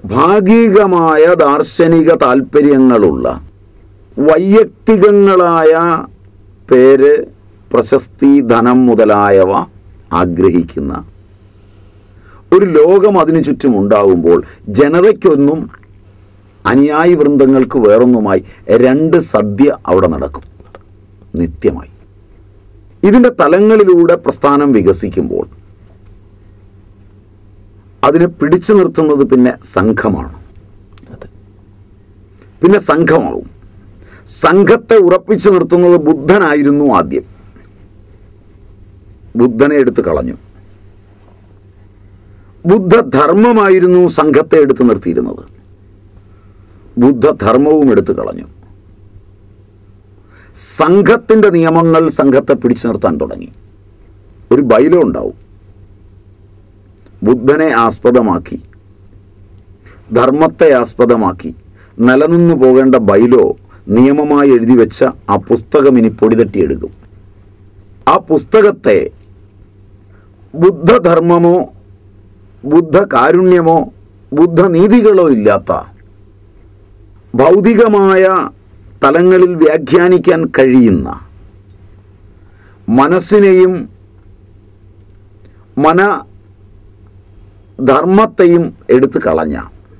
ഭാഗികമായ ദാർശനിക താല്പര്യങ്ങളുള്ള വൈയക്തികങ്ങളായ പേര് പ്രശസ്തി ധനം മുതലായവ ആഗ്രഹിക്കുന്ന ഒരു ലോകം അതിനു ചുറ്റും ഉണ്ടാകുമ്പോൾ ജനതയ്ക്കൊന്നും അനുയായി വൃന്ദങ്ങൾക്ക് വേറൊന്നുമായി രണ്ട് സദ്യ അവിടെ നടക്കും നിത്യമായി ഇതിൻ്റെ തലങ്ങളിലൂടെ പ്രസ്ഥാനം വികസിക്കുമ്പോൾ അതിനെ പിടിച്ചു നിർത്തുന്നത് പിന്നെ സംഘമാണ് അതെ പിന്നെ സംഘമാവും സംഘത്തെ ഉറപ്പിച്ചു നിർത്തുന്നത് ബുദ്ധനായിരുന്നു ആദ്യം ബുദ്ധനെ എടുത്ത് കളഞ്ഞു ബുദ്ധധർമ്മമായിരുന്നു സംഘത്തെ എടുത്തു നിർത്തിയിരുന്നത് ബുദ്ധധർമ്മവും എടുത്തു കളഞ്ഞു സംഘത്തിന്റെ നിയമങ്ങൾ സംഘത്തെ പിടിച്ചു നിർത്താൻ തുടങ്ങി ഒരു ബൈലോ ഉണ്ടാവും ബുദ്ധനെ ആസ്പദമാക്കി ധർമ്മത്തെ ആസ്പദമാക്കി നിലനിന്നു പോകേണ്ട ബൈലോ നിയമമായി എഴുതി വെച്ച ആ പുസ്തകം ഇനി പൊടിതട്ടിയെടുക്കും ആ പുസ്തകത്തെ ബുദ്ധധർമ്മമോ ബുദ്ധകാരുണ്യമോ ബുദ്ധനീതികളോ ഇല്ലാത്ത ഭൗതികമായ തലങ്ങളിൽ വ്യാഖ്യാനിക്കാൻ കഴിയുന്ന മനസ്സിനെയും മന ധർമ്മത്തെയും എടുത്തു കളഞ്ഞ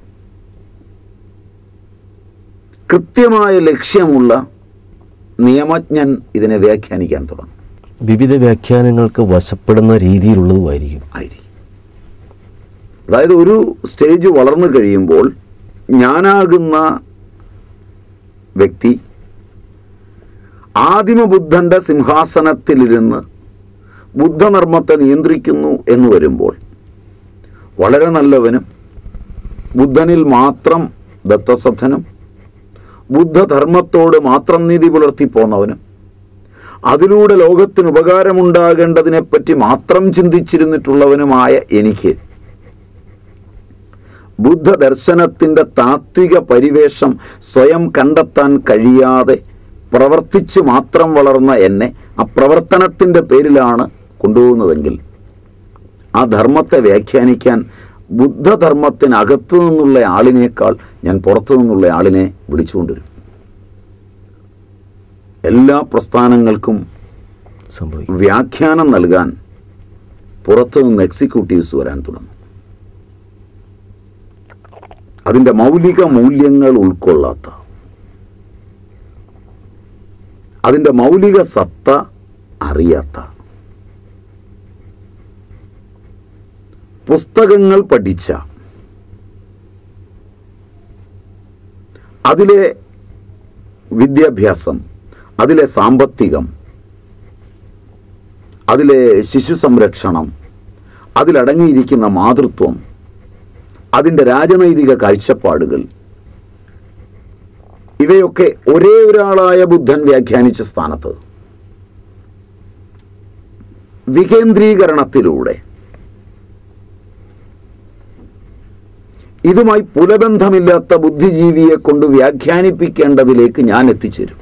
കൃത്യമായ ലക്ഷ്യമുള്ള നിയമജ്ഞൻ ഇതിനെ വ്യാഖ്യാനിക്കാൻ തുടങ്ങും വിവിധ വ്യാഖ്യാനങ്ങൾക്ക് വശപ്പെടുന്ന രീതിയിലുള്ളതുമായിരിക്കും ആയിരിക്കും അതായത് ഒരു സ്റ്റേജ് വളർന്നു കഴിയുമ്പോൾ ഞാനാകുന്ന വ്യക്തി ആദിമബുദ്ധന്റെ സിംഹാസനത്തിലിരുന്ന് ബുദ്ധധർമ്മത്തെ നിയന്ത്രിക്കുന്നു എന്ന് വരുമ്പോൾ വളരെ നല്ലവനും ബുദ്ധനിൽ മാത്രം ദത്തസദ്ധനും ബുദ്ധധർമ്മത്തോട് മാത്രം നീതി പുലർത്തി പോന്നവനും അതിലൂടെ ലോകത്തിന് ഉപകാരമുണ്ടാകേണ്ടതിനെപ്പറ്റി മാത്രം ചിന്തിച്ചിരുന്നിട്ടുള്ളവനുമായ എനിക്ക് ബുദ്ധദർശനത്തിൻ്റെ താത്വിക പരിവേഷം സ്വയം കണ്ടെത്താൻ കഴിയാതെ പ്രവർത്തിച്ചു മാത്രം വളർന്ന എന്നെ ആ പ്രവർത്തനത്തിൻ്റെ പേരിലാണ് കൊണ്ടുപോകുന്നതെങ്കിൽ ആ ധർമ്മത്തെ വ്യാഖ്യാനിക്കാൻ ബുദ്ധധർമ്മത്തിനകത്തു നിന്നുള്ള ആളിനേക്കാൾ ഞാൻ പുറത്തു നിന്നുള്ള ആളിനെ വിളിച്ചുകൊണ്ടുവരും എല്ലാ പ്രസ്ഥാനങ്ങൾക്കും സംഭവിക്കും വ്യാഖ്യാനം നൽകാൻ പുറത്തു നിന്ന് എക്സിക്യൂട്ടീവ്സ് വരാൻ തുടങ്ങും അതിൻ്റെ മൗലിക മൂല്യങ്ങൾ ഉൾക്കൊള്ളാത്ത അതിൻ്റെ മൗലിക സത്ത അറിയാത്ത പുസ്തകങ്ങൾ പഠിച്ച അതിലെ വിദ്യാഭ്യാസം അതിലെ സാമ്പത്തികം അതിലെ ശിശു സംരക്ഷണം അതിലടങ്ങിയിരിക്കുന്ന മാതൃത്വം അതിൻ്റെ രാജനൈതിക കാഴ്ചപ്പാടുകൾ ഇവയൊക്കെ ഒരേ ഒരാളായ ബുദ്ധൻ വ്യാഖ്യാനിച്ച സ്ഥാനത്ത് വികേന്ദ്രീകരണത്തിലൂടെ ഇതുമായി പുലബന്ധമില്ലാത്ത ബുദ്ധിജീവിയെ കൊണ്ട് വ്യാഖ്യാനിപ്പിക്കേണ്ടതിലേക്ക് ഞാൻ എത്തിച്ചേരും